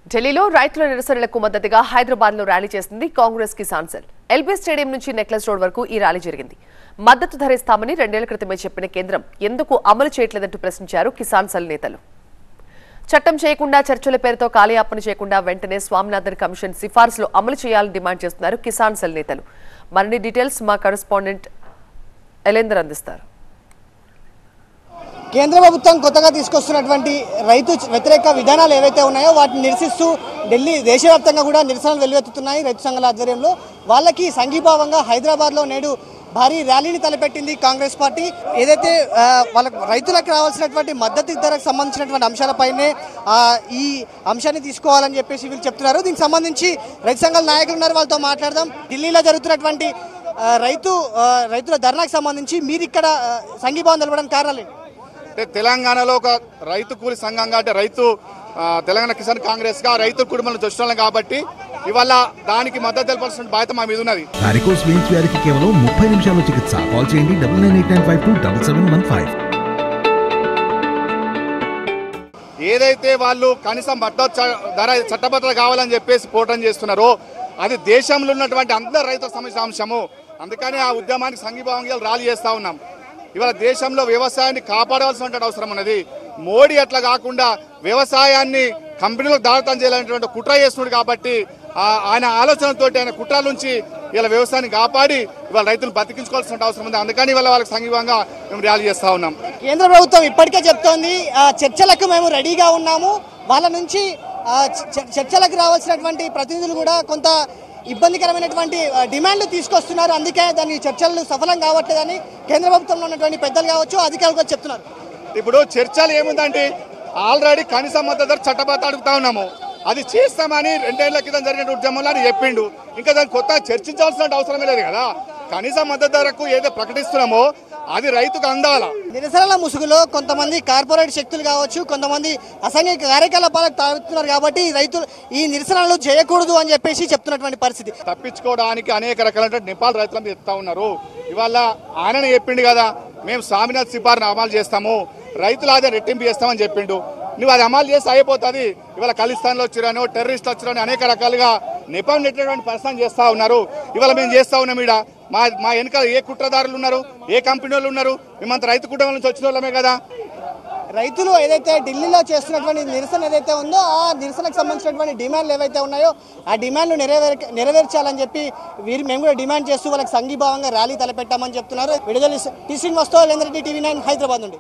ఢిల్లీలో రైతుల నిరసనలకు మద్దతుగా హైదరాబాద్ లో ర్యాలీ చేసింది Congress Kisan cell LB stadium నుంచి నెక్లెస్ రోడ్ వరకు ఈ ర్యాలీ జరిగింది మద్దతు ధరిస్తామని రెండేళ్ల క్రితమే చెప్పిన కేంద్రం ఎందుకు అమలు చేయట్లేదంటూ ప్రశ్నించారు కిసాన్ సెల్ నేతలు చట్టం చేయకుండా చర్చల పేరుతో కాలయాపన చేయకుండా వెంటనే స్వామినాథన్ కమిషన్ సిఫార్సులు అమలు చేయాలని డిమాండ్ చేస్తున్నారు కిసాన్ సెల్ నేతలు మరిన్ని డీటెయిల్స్ మా కరెస్పాండెంట్ ఎలేందర్ అందిస్తారు కేంద్ర ప్రభుత్వం కొత్తగా తీసుకొస్తున్నటువంటి రైతు వ్యతిరేక విధానాలు ఏవైతే ఉన్నాయో వాటిని నిరసిస్తూ ఢిల్లీ దేశవ్యాప్తంగా కూడా నిరసనలు వెల్లువెత్తుతున్నాయి రైతు సంఘాల ఆధ్వర్యంలో వాళ్ళకి సంఘీభావంగా హైదరాబాద్లో నేడు భారీ ర్యాలీని తలపెట్టింది కాంగ్రెస్ పార్టీ ఏదైతే ఆ, వాళ్ళకు రైతులకు రావాల్సినటువంటి మద్దతు ధరకు సంబంధించినటువంటి అంశాలపైనే ఆ, ఈ అంశాన్ని తీసుకోవాలని చెప్పేసి వీళ్ళు చెప్తున్నారు దీనికి సంబంధించి రైతు సంఘాల నాయకులు ఉన్నారు వాళ్ళతో మాట్లాడదాం ఢిల్లీలో జరుగుతున్నటువంటి ఆ, రైతు ఆ, రైతుల ధర్నాకు సంబంధించి మీరు ఇక్కడ ఆ, సంఘీభావం తెలపడానికి కారణాలు ఏంటి? అంటే తెలంగాణలో ఒక రైతు కూలి సంఘంగా అంటే రైతు ఆ, తెలంగాణ కిసాన్ కాంగ్రెస్ గా రైతు కుటుంబంలో చూస్తున్నాం కాబట్టి ఇవాళ దానికి మద్దతు తెలపాల్సిన బాధ్యత మా మీద ఉన్నది వారికోస్ వెయిన్స్ వ్యాధికి కేవలం ముప్పై నిమిషాల చికిత్స కాల్ చేయండి double nine eight nine five two double seven one five ఏదైతే వాళ్ళు కనీసం మద్దతు చ- ధర చట్టబద్ధత కావాలని చెప్పేసి పోరాటం చేస్తున్నారో అది దేశంలో ఉన్నటువంటి అందరు రైతులకు సంబంధించిన అంశము అందుకని ఆ ఉద్యమానికి సంఘీభావంగా ర్యాలీ చేస్తా ఉన్నాం ఇవాళ దేశంలో వ్యవసాయాన్ని కాపాడవలసిన అవసరం ఉన్నది మోడీ అట్లా కాకుండా వ్యవసాయాన్ని కంపెనీలకు దారితం చేయాలనేటువంటి కుట్ర చేస్తున్నాడు కాబట్టి ఆ- ఆయన ఆలోచనతోటి ఆయన కుట్ర నుంచి ఇలా వ్యవసాయాన్ని కాపాడి ఇవాళ రైతులు బతికించుకోవాల్సిన అవసరం ఉంది అందుకని ఇవాళ వాళ్ళకి సంఘీభావంగా మేము ర్యాలీ చేస్తా ఉన్నాం కేంద్ర ప్రభుత్వం ఇప్పటికే చెప్తోంది ఆ, చర్చలకు మేము రెడీగా ఉన్నాము వాళ్ళ నుంచి ఆ, చ- చర్చలకు రావాల్సినటువంటి ప్రతినిధులు కూడా కొంత ఇబ్బందికరమైనటువంటి ఆ, డిమాండ్లు తీసుకొస్తున్నారు అందుకే దాని చర్చలు సఫలం కావట్లేదని కేంద్ర ప్రభుత్వంలో ఉన్నటువంటి పెద్దలు కావచ్చు అధికారులు కూడా చెప్తున్నారు ఇప్పుడు చర్చలు ఏముందంటే ఆల్రెడీ కనీస మద్దతు ధర చట్టబద్ధ అడుగుతా ఉన్నాము అది చేస్తామని రెండేళ్ల క్రితం జరిగిన ఉద్యమంలో అని చెప్పిండు ఇంకా దాన్ని కొత్త చర్చించాల్సిన అవసరమే లేదు కదా కనీస మద్దతు ధరకు ఏదో ప్రకటిస్తున్నామో అది రైతుకు అందాల నిరసనల ముసుగులో కొంతమంది కార్పొరేట్ శక్తులు కావచ్చు కొంతమంది అసాంఘిక కార్యకలాపాలకు తాగుతున్నారు కాబట్టి రైతులు ఈ నిరసనలు చేయకూడదు అని చెప్పేసి చెప్తున్నటువంటి పరిస్థితి తప్పించుకోవడానికి అనేక రకాల నేపాల్ రైతుల మీద ఎత్తా ఉన్నారు ఇవాళ ఆయననే చెప్పిండు కదా మేము స్వామినాథ్ సిఫార్ను అమలు చేస్తాము రైతుల ఆదాయం రెట్టింపు చేస్తామని చెప్పిండు నువ్వు అది అమలు చేస్తే అయిపోతుంది ఇవాళ ఖలిస్తాన్లో వచ్చిరాను టెర్రరిస్టులు వచ్చిరాను అనేక రకాలుగా నిపం నెట్టినటువంటి పరిశ్రమ చేస్తా ఉన్నారు ఇవాళ మేము చేస్తా ఉన్నాం ఈడ మా మా వెనకాల ఏ కుట్రదారులు ఉన్నారు ఏ కంపెనీ వాళ్ళు ఉన్నారు మేమంతా రైతు కుటుంబం నుంచి వచ్చిన వాళ్ళమే కదా రైతులు ఏదైతే ఢిల్లీలో చేస్తున్నటువంటి నిరసన ఏదైతే ఉందో ఆ నిరసనకు సంబంధించినటువంటి డిమాండ్లు ఏవైతే ఉన్నాయో ఆ డిమాండ్లు నెరవేర నెరవేర్చాలని చెప్పి వీరు మేము కూడా డిమాండ్ చేస్తూ వాళ్ళకి సంఘీభావంగా ర్యాలీ తలపెట్టామని చెప్తున్నారు విడుదల టీ శ్రీనివాస్తో టీవీ నైన్ హైదరాబాద్ నుండి